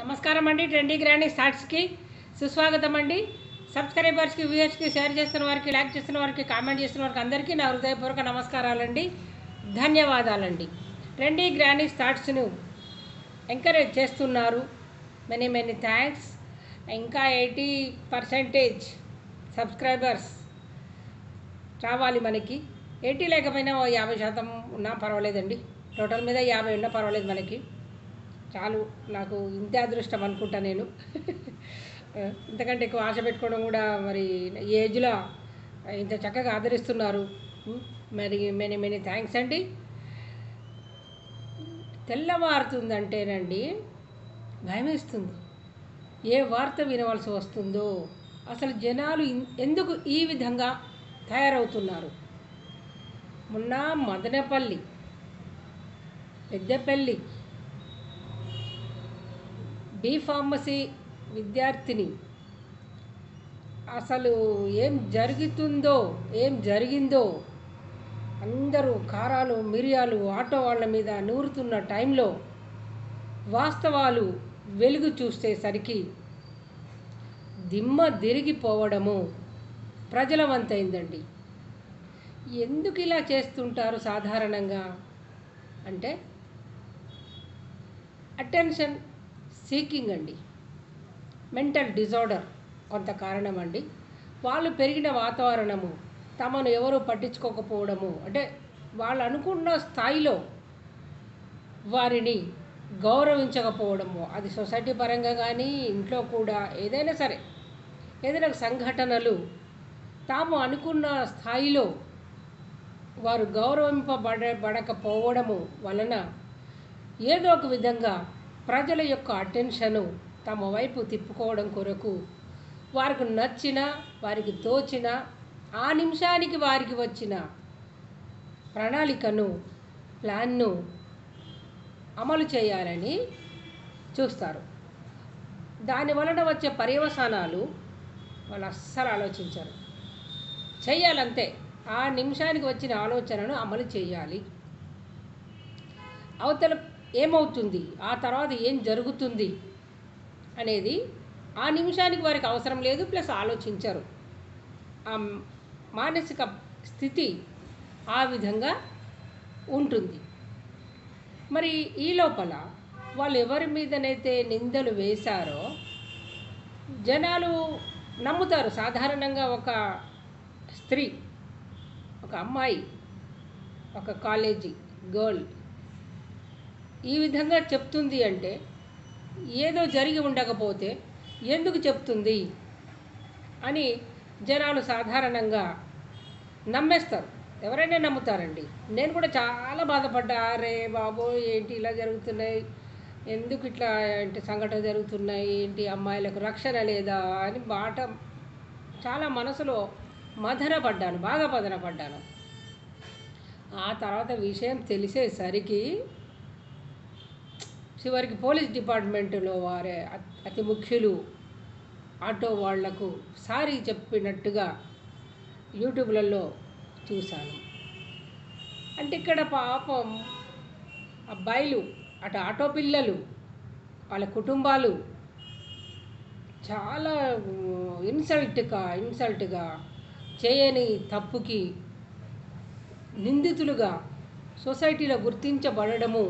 నమస్కారం అండి ట్రెండీ గ్రాండీ స్టార్ట్స్కి సుస్వాగతం అండి సబ్స్క్రైబర్స్కి వ్యూయర్స్కి షేర్ చేస్తున్న వారికి లైక్ చేస్తున్న వారికి కామెంట్ చేస్తున్న వారికి అందరికీ నా హృదయపూర్వక నమస్కారాలండి ధన్యవాదాలండి ట్రెండీ గ్రాండీ స్టార్ట్స్ను ఎంకరేజ్ చేస్తున్నారు మెనీ మెనీ థ్యాంక్స్ ఇంకా ఎయిటీ పర్సెంటేజ్ సబ్స్క్రైబర్స్ రావాలి మనకి ఎయిటీ లేకపోయినా ఓ యాభై శాతం ఉన్నా పర్వాలేదండి టోటల్ మీద యాభై ఉన్నా పర్వాలేదు మనకి చాలు నాకు ఇంతే అదృష్టం అనుకుంటా నేను ఇంతకంటే ఎక్కువ ఆశ పెట్టుకోవడం కూడా మరి ఈ ఏజ్లో ఇంత చక్కగా ఆదరిస్తున్నారు ఉం, మరి మెనీ మెనీ థ్యాంక్స్ అండి తెల్లవారుతుందంటేనండి భయమేస్తుంది ఏ వార్త వినవలసి వస్తుందో అసలు జనాలు ఇన్- ఎందుకు ఈ విధంగా తయారవుతున్నారు మొన్న మదనపల్లి పెద్దపల్లి బీ ఫార్మసీ విద్యార్థిని అసలు ఏం జరుగుతుందో ఏం జరిగిందో అందరూ కారాలు మిరియాలు ఆటో వాళ్ళ మీద నూరుతున్న టైంలో వాస్తవాలు వెలుగు చూసేసరికి దిమ్మ తిరిగిపోవడము ప్రజల వంతైందండి ఎందుకు ఇలా చేస్తుంటారు సాధారణంగా అంటే అటెన్షన్ సీకింగ్ అండి మెంటల్ డిజార్డర్ కొంత కారణం అండి వాళ్ళు పెరిగిన వాతావరణము తమను ఎవరు పట్టించుకోకపోవడము అంటే వాళ్ళు అనుకున్న స్థాయిలో వారిని గౌరవించకపోవడము అది సొసైటీ పరంగా కానీ ఇంట్లో కూడా ఏదైనా సరే ఏదైనా సంఘటనలు తాము అనుకున్న స్థాయిలో వారు గౌరవింపబడ బడకపోవడము వలన ఏదో ఒక విధంగా ప్రజల యొక్క అటెన్షను తమ వైపు తిప్పుకోవడం కొరకు వారికి నచ్చిన వారికి తోచిన ఆ నిమిషానికి వారికి వచ్చిన ప్రణాళికను ప్లాన్ను అమలు చేయాలని చూస్తారు దాని వలన వచ్చే పర్యవసానాలు వాళ్ళు అస్సలు ఆలోచించరు చెయ్యాలంతే ఆ నిమిషానికి వచ్చిన ఆలోచనను అమలు చేయాలి అవతల ఏమవుతుంది ఆ తర్వాత ఏం జరుగుతుంది అనేది ఆ నిమిషానికి వారికి అవసరం లేదు ప్లస్ ఆలోచించరు ఆ మానసిక స్థితి ఆ విధంగా ఉంటుంది మరి ఈ లోపల వాళ్ళు ఎవరి మీదనైతే నిందలు వేశారో జనాలు నమ్ముతారు సాధారణంగా ఒక స్త్రీ ఒక అమ్మాయి ఒక కాలేజీ గర్ల్ ఈ విధంగా చెప్తుంది అంటే ఏదో జరిగి ఉండకపోతే ఎందుకు చెప్తుంది అని జనాలు సాధారణంగా నమ్మేస్తారు ఎవరైనా నమ్ముతారండి నేను కూడా చాలా బాధపడ్డా అరే బాబో ఏంటి ఇలా జరుగుతున్నాయి ఎందుకు ఇట్లా ఏంటి సంఘటన జరుగుతున్నాయి ఏంటి అమ్మాయిలకు రక్షణ లేదా అని బాట చాలా మనసులో మదన పడ్డాను బాగా మదన పడ్డాను ఆ తర్వాత విషయం తెలిసేసరికి చివరికి పోలీస్ డిపార్ట్మెంటులో వారే అ- అతి ముఖ్యులు ఆటో వాళ్లకు సారీ చెప్పినట్టుగా యూట్యూబ్లలో చూశాను అంటే ఇక్కడ పాపం అబ్బాయిలు అటు ఆటో పిల్లలు వాళ్ళ కుటుంబాలు చాలా ఇన్సల్ట్గా ఇన్సల్ట్గా చేయని తప్పుకి నిందితులుగా సొసైటీలో గుర్తించబడము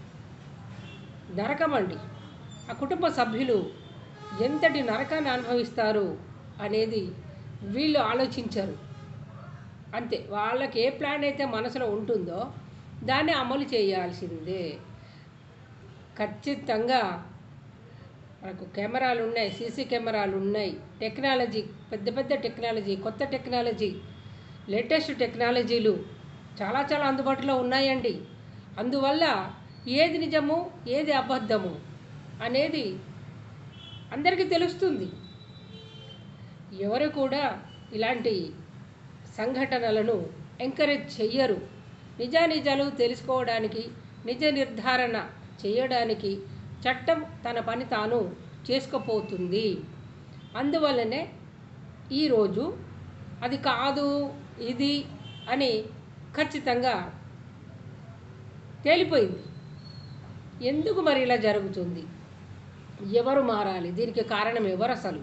నరకమండి ఆ కుటుంబ సభ్యులు ఎంతటి నరకాన్ని అనుభవిస్తారు అనేది వీళ్ళు ఆలోచించరు అంతే వాళ్ళకి ఏ ప్లాన్ అయితే మనసులో ఉంటుందో దాన్ని అమలు చేయాల్సిందే ఖచ్చితంగా మనకు కెమెరాలు ఉన్నాయి సీసీ కెమెరాలు ఉన్నాయి టెక్నాలజీ పెద్ద పెద్ద టెక్నాలజీ కొత్త టెక్నాలజీ లేటెస్ట్ టెక్నాలజీలు చాలా చాలా అందుబాటులో ఉన్నాయండి అందువల్ల ఏది నిజము ఏది అబద్ధము అనేది అందరికీ తెలుస్తుంది ఎవరు కూడా ఇలాంటి సంఘటనలను ఎంకరేజ్ చెయ్యరు నిజానిజాలు తెలుసుకోవడానికి నిజ నిర్ధారణ చేయడానికి చట్టం తన పని తాను చేసుకుపోతుంది అందువల్లనే ఈరోజు అది కాదు ఇది అని ఖచ్చితంగా తేలిపోయింది ఎందుకు మరి ఇలా జరుగుతుంది ఎవరు మారాలి దీనికి కారణం ఎవరు అసలు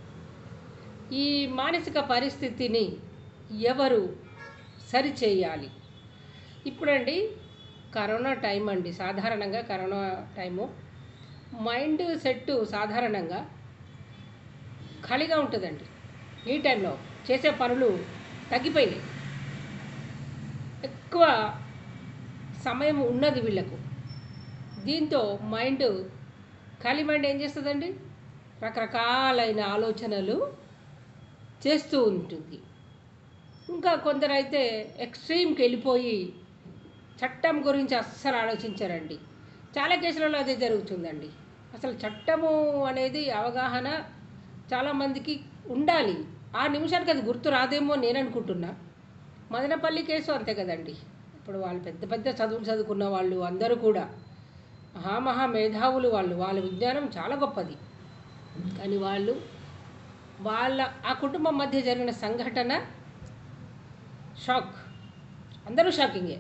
ఈ మానసిక పరిస్థితిని ఎవరు సరిచేయాలి ఇప్పుడండి కరోనా టైం అండి సాధారణంగా కరోనా టైము మైండ్ సెట్ సాధారణంగా ఖాళీగా ఉంటుందండి ఈ టైంలో చేసే పనులు తగ్గిపోయినాయి ఎక్కువ సమయం ఉన్నది వీళ్ళకు దీంతో మైండ్ ఖాళీ మైండ్ ఏం చేస్తుందండి రకరకాలైన ఆలోచనలు చేస్తూ ఉంటుంది ఇంకా కొందరైతే ఎక్స్ట్రీమ్కి వెళ్ళిపోయి చట్టం గురించి అస్సలు ఆలోచించారండి చాలా కేసులలో అదే జరుగుతుందండి అసలు చట్టము అనేది అవగాహన చాలామందికి ఉండాలి ఆ నిమిషానికి అది గుర్తు రాదేమో నేను అనుకుంటున్నా మదనపల్లి కేసు అంతే కదండి ఇప్పుడు వాళ్ళు పెద్ద పెద్ద చదువులు చదువుకున్న వాళ్ళు అందరూ కూడా మహామహా మేధావులు వాళ్ళు వాళ్ళ విజ్ఞానం చాలా గొప్పది కానీ వాళ్ళు వాళ్ళ ఆ కుటుంబం మధ్య జరిగిన సంఘటన షాక్ అందరూ షాకింగే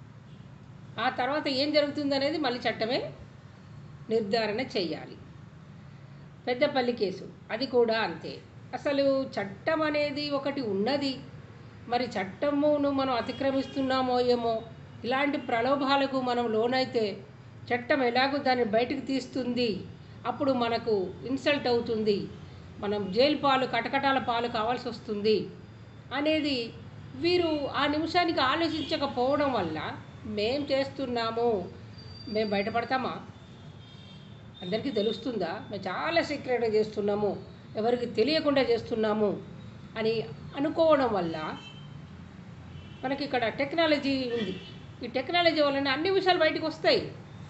ఆ తర్వాత ఏం జరుగుతుంది అనేది మళ్ళీ చట్టమే నిర్ధారణ చేయాలి పెద్దపల్లి కేసు అది కూడా అంతే అసలు చట్టం అనేది ఒకటి ఉన్నది మరి చట్టమును మనం అతిక్రమిస్తున్నామో ఏమో ఇలాంటి ప్రలోభాలకు మనం లోనైతే చట్టం ఎలాగో దాన్ని బయటకు తీస్తుంది అప్పుడు మనకు ఇన్సల్ట్ అవుతుంది మనం జైలు పాలు కటకటాల పాలు కావాల్సి వస్తుంది అనేది వీరు ఆ నిమిషానికి ఆలోచించకపోవడం వల్ల మేం చేస్తున్నాము మేము బయటపడతామా అందరికీ తెలుస్తుందా మేము చాలా సీక్రెట్గా చేస్తున్నాము ఎవరికి తెలియకుండా చేస్తున్నాము అని అనుకోవడం వల్ల మనకి ఇక్కడ టెక్నాలజీ ఉంది ఈ టెక్నాలజీ వలన అన్ని విషయాలు బయటకు వస్తాయి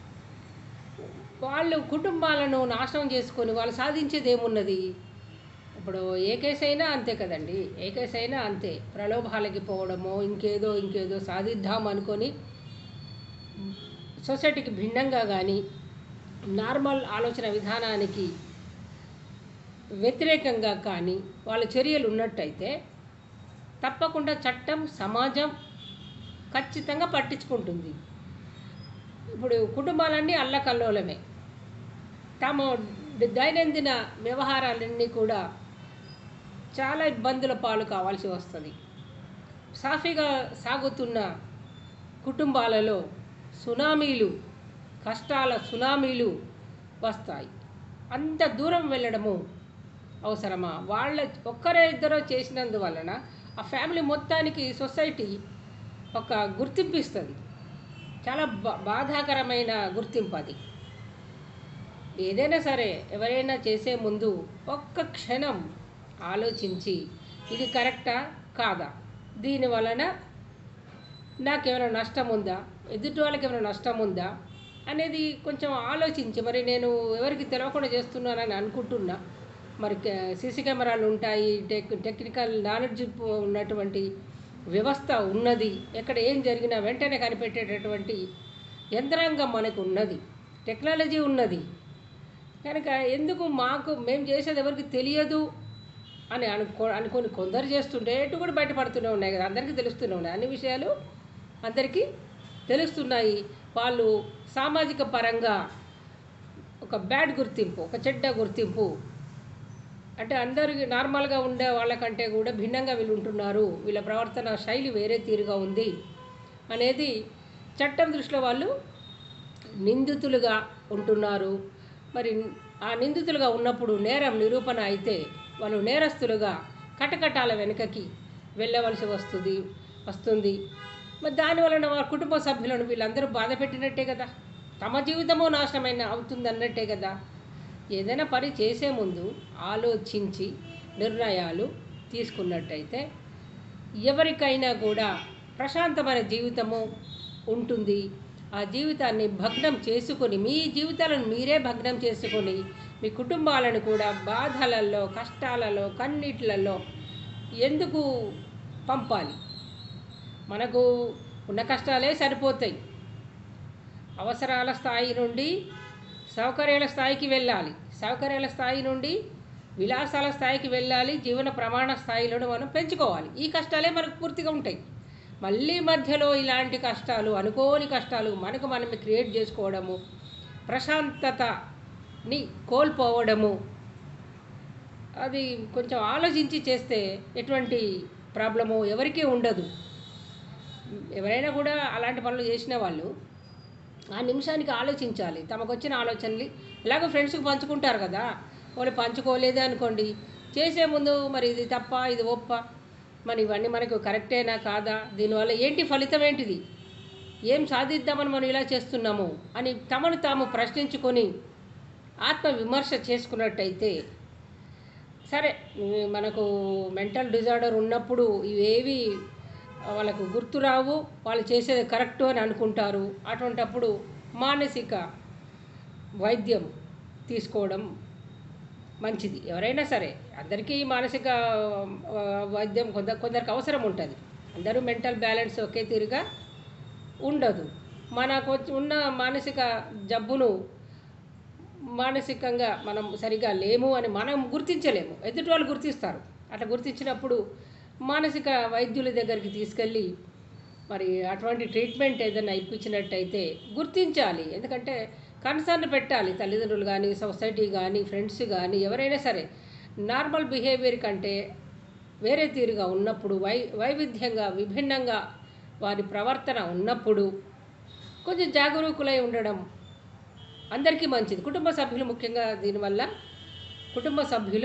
వాళ్ళు కుటుంబాలను నాశనం చేసుకొని వాళ్ళు సాధించేది ఏమున్నది ఇప్పుడు ఏ కేసు అయినా అంతే కదండి ఏ కేసు అయినా అంతే ప్రలోభాలకి పోవడమో ఇంకేదో ఇంకేదో సాధిద్దాం అనుకొని సొసైటీకి భిన్నంగా కానీ నార్మల్ ఆలోచన విధానానికి వ్యతిరేకంగా కానీ వాళ్ళ చర్యలు ఉన్నట్టయితే తప్పకుండా చట్టం సమాజం ఖచ్చితంగా పట్టించుకుంటుంది ఇప్పుడు కుటుంబాలన్నీ అల్లకల్లోలమే తమ దైనందిన వ్యవహారాలన్నీ కూడా చాలా ఇబ్బందుల పాలు కావాల్సి వస్తుంది సాఫీగా సాగుతున్న కుటుంబాలలో సునామీలు కష్టాల సునామీలు వస్తాయి అంత దూరం వెళ్ళడము అవసరమా వాళ్ళ ఒక్కరే ఇద్దరో చేసినందువలన ఆ ఫ్యామిలీ మొత్తానికి సొసైటీ ఒక గుర్తింపు ఇస్తుంది చాలా బా బాధాకరమైన గుర్తింపు అది ఏదైనా సరే ఎవరైనా చేసే ముందు ఒక్క క్షణం ఆలోచించి ఇది కరెక్టా కాదా దీని వలన నాకేమైనా నష్టం ఉందా ఎదుటి వాళ్ళకి ఏమైనా నష్టం ఉందా అనేది కొంచెం ఆలోచించి మరి నేను ఎవరికి తెలియకుండా చేస్తున్నానని అనుకుంటున్నా మరి సీసీ కెమెరాలు ఉంటాయి టెక్ టెక్నికల్ నాలెడ్జ్ ఉన్నటువంటి వ్యవస్థ ఉన్నది ఎక్కడ ఏం జరిగినా వెంటనే కనిపెట్టేటటువంటి యంత్రాంగం మనకు ఉన్నది టెక్నాలజీ ఉన్నది కనుక ఎందుకు మాకు మేము చేసేది ఎవరికి తెలియదు అని అనుకో అనుకొని కొందరు చేస్తుంటే ఎటు కూడా బయటపడుతూనే ఉన్నాయి కదా అందరికీ తెలుస్తూనే ఉన్నాయి అన్ని విషయాలు అందరికీ తెలుస్తున్నాయి వాళ్ళు సామాజిక పరంగా ఒక బ్యాడ్ గుర్తింపు ఒక చెడ్డ గుర్తింపు అంటే అందరికి నార్మల్గా ఉండే వాళ్ళకంటే కూడా భిన్నంగా వీళ్ళు ఉంటున్నారు వీళ్ళ ప్రవర్తన శైలి వేరే తీరుగా ఉంది అనేది చట్టం దృష్టిలో వాళ్ళు నిందితులుగా ఉంటున్నారు మరి ఆ నిందితులుగా ఉన్నప్పుడు నేరం నిరూపణ అయితే వాళ్ళు నేరస్తులుగా కటకటాల వెనుకకి వెళ్ళవలసి వస్తుంది వస్తుంది మరి దానివలన వారి కుటుంబ సభ్యులను వీళ్ళందరూ బాధ పెట్టినట్టే కదా తమ జీవితము నాశనమైన అవుతుంది అన్నట్టే కదా ఏదైనా పని చేసే ముందు ఆలోచించి నిర్ణయాలు తీసుకున్నట్టయితే ఎవరికైనా కూడా ప్రశాంతమైన జీవితము ఉంటుంది ఆ జీవితాన్ని భగ్నం చేసుకొని మీ జీవితాలను మీరే భగ్నం చేసుకొని మీ కుటుంబాలను కూడా బాధలలో కష్టాలలో కన్నీటిలలో ఎందుకు పంపాలి మనకు ఉన్న కష్టాలే సరిపోతాయి అవసరాల స్థాయి నుండి సౌకర్యాల స్థాయికి వెళ్ళాలి సౌకర్యాల స్థాయి నుండి విలాసాల స్థాయికి వెళ్ళాలి జీవన ప్రమాణ స్థాయిలను మనం పెంచుకోవాలి ఈ కష్టాలే మనకు పూర్తిగా ఉంటాయి మళ్ళీ మధ్యలో ఇలాంటి కష్టాలు అనుకోని కష్టాలు మనకు మనం క్రియేట్ చేసుకోవడము ప్రశాంతత ని కోల్పోవడము అది కొంచెం ఆలోచించి చేస్తే ఎటువంటి ప్రాబ్లము ఎవరికీ ఉండదు ఎవరైనా కూడా అలాంటి పనులు చేసిన వాళ్ళు ఆ నిమిషానికి ఆలోచించాలి తమకు వచ్చిన ఆలోచనలు ఎలాగో ఫ్రెండ్స్కి పంచుకుంటారు కదా వాళ్ళు పంచుకోలేదే అనుకోండి చేసే ముందు మరి ఇది తప్ప ఇది ఒప్ప మరి ఇవన్నీ మనకు కరెక్టేనా కాదా దీనివల్ల ఏంటి ఫలితం ఏంటిది ఏం సాధిద్దామని మనం ఇలా చేస్తున్నాము అని తమను తాము ప్రశ్నించుకొని ఆత్మ విమర్శ చేసుకున్నట్టయితే సరే ఈ మనకు మెంటల్ డిజార్డర్ ఉన్నప్పుడు ఇవేవి వాళ్ళకు గుర్తురావు వాళ్ళు చేసేది కరెక్టు అని అనుకుంటారు అటువంటప్పుడు మానసిక వైద్యం తీసుకోవడం మంచిది ఎవరైనా సరే అందరికీ మానసిక ఆ, వైద్యం కొందరు కొందరికి అవసరం ఉంటుంది అందరూ మెంటల్ బ్యాలెన్స్ ఒకే తీరుగా ఉండదు మనకు వచ్చి ఉన్న మానసిక జబ్బును మానసికంగా మనం సరిగా లేము అని మనం గుర్తించలేము ఎదుటి వాళ్ళు గుర్తిస్తారు అట్లా గుర్తించినప్పుడు మానసిక వైద్యుల దగ్గరికి తీసుకెళ్ళి మరి అటువంటి ట్రీట్మెంట్ ఏదైనా ఇప్పించినట్టయితే గుర్తించాలి ఎందుకంటే కన్సర్న్ పెట్టాలి తల్లిదండ్రులు కానీ సొసైటీ కానీ ఫ్రెండ్స్ కానీ ఎవరైనా సరే నార్మల్ బిహేవియర్ కంటే వేరే తీరుగా ఉన్నప్పుడు వై వైవిధ్యంగా విభిన్నంగా వారి ప్రవర్తన ఉన్నప్పుడు కొంచెం జాగరూకులై ఉండడం అందరికీ మంచిది కుటుంబ సభ్యులు ముఖ్యంగా దీనివల్ల కుటుంబ సభ్యులు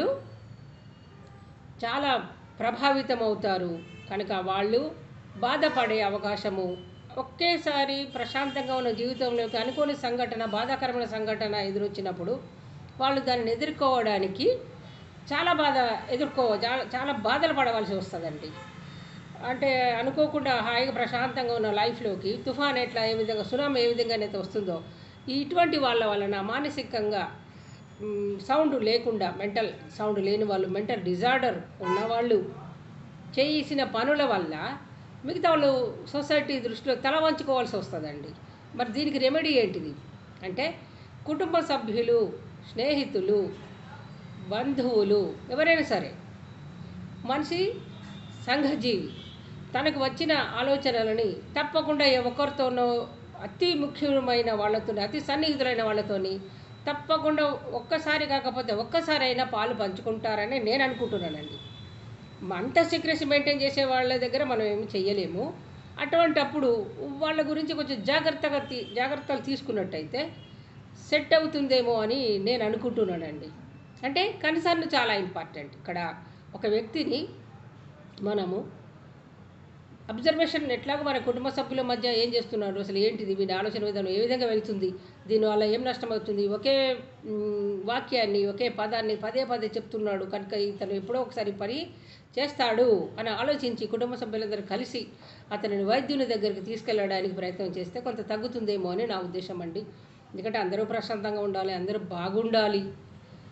చాలా ప్రభావితం అవుతారు కనుక వాళ్ళు బాధపడే అవకాశము ఒకేసారి ప్రశాంతంగా ఉన్న జీవితంలోకి అనుకోని సంఘటన బాధాకరమైన సంఘటన ఎదురొచ్చినప్పుడు వాళ్ళు దానిని ఎదుర్కోవడానికి చాలా బాధ ఎదుర్కో చాలా చాలా బాధలు పడవలసి వస్తుందండి అంటే అనుకోకుండా హాయిగా ప్రశాంతంగా ఉన్న లైఫ్లోకి తుఫాన్ ఎట్లా ఏ విధంగా సునామీ ఏ విధంగా అయితే వస్తుందో ఈ ఇటువంటి వాళ్ళ వలన మానసికంగా మ్, సౌండ్ లేకుండా మెంటల్ సౌండ్ లేని వాళ్ళు మెంటల్ డిజార్డర్ ఉన్నవాళ్ళు చేసిన పనుల వల్ల మిగతా వాళ్ళు సొసైటీ దృష్టిలో తల వంచుకోవాల్సి వస్తుందండి మరి దీనికి రెమెడీ ఏంటిది అంటే కుటుంబ సభ్యులు స్నేహితులు బంధువులు ఎవరైనా సరే మనిషి సంఘజీవి తనకు వచ్చిన ఆలోచనలని తప్పకుండా ఏ ఒక్కరితోనో అతి ముఖ్యమైన వాళ్ళతోని అతి సన్నిహితులైన వాళ్ళతోని తప్పకుండా ఒక్కసారి కాకపోతే ఒక్కసారైనా పాలు పంచుకుంటారని నేను అనుకుంటున్నానండి అంత సీక్రెసీ మెయింటైన్ చేసే వాళ్ళ దగ్గర మనం ఏమి చెయ్యలేము అటువంటప్పుడు వాళ్ళ గురించి కొంచెం జాగ్రత్తగా తీ జాగ్రత్తలు తీసుకున్నట్టయితే సెట్ అవుతుందేమో అని నేను అనుకుంటున్నానండి అంటే కన్సర్న్ చాలా ఇంపార్టెంట్ ఇక్కడ ఒక వ్యక్తిని మనము అబ్జర్వేషన్ ఎట్లాగో మన కుటుంబ సభ్యుల మధ్య ఏం చేస్తున్నారు అసలు ఏంటిది వీడి ఆలోచన విధానం ఏ విధంగా వెళ్తుంది దీనివల్ల ఏం నష్టం అవుతుంది ఒకే మ్, వాక్యాన్ని ఒకే పదాన్ని పదే పదే చెప్తున్నాడు కనుక ఇతను ఎప్పుడో ఒకసారి పని చేస్తాడు అని ఆలోచించి కుటుంబ సభ్యులందరూ కలిసి అతనిని వైద్యుని దగ్గరికి తీసుకెళ్ళడానికి ప్రయత్నం చేస్తే కొంత తగ్గుతుందేమో అని నా ఉద్దేశం అండి ఎందుకంటే అందరూ ప్రశాంతంగా ఉండాలి అందరూ బాగుండాలి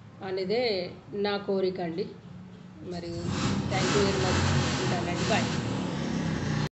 అనేదే నా కోరిక అండి మరి థ్యాంక్ యూ వెరీ మచ్ ఉంటానండి బాయ్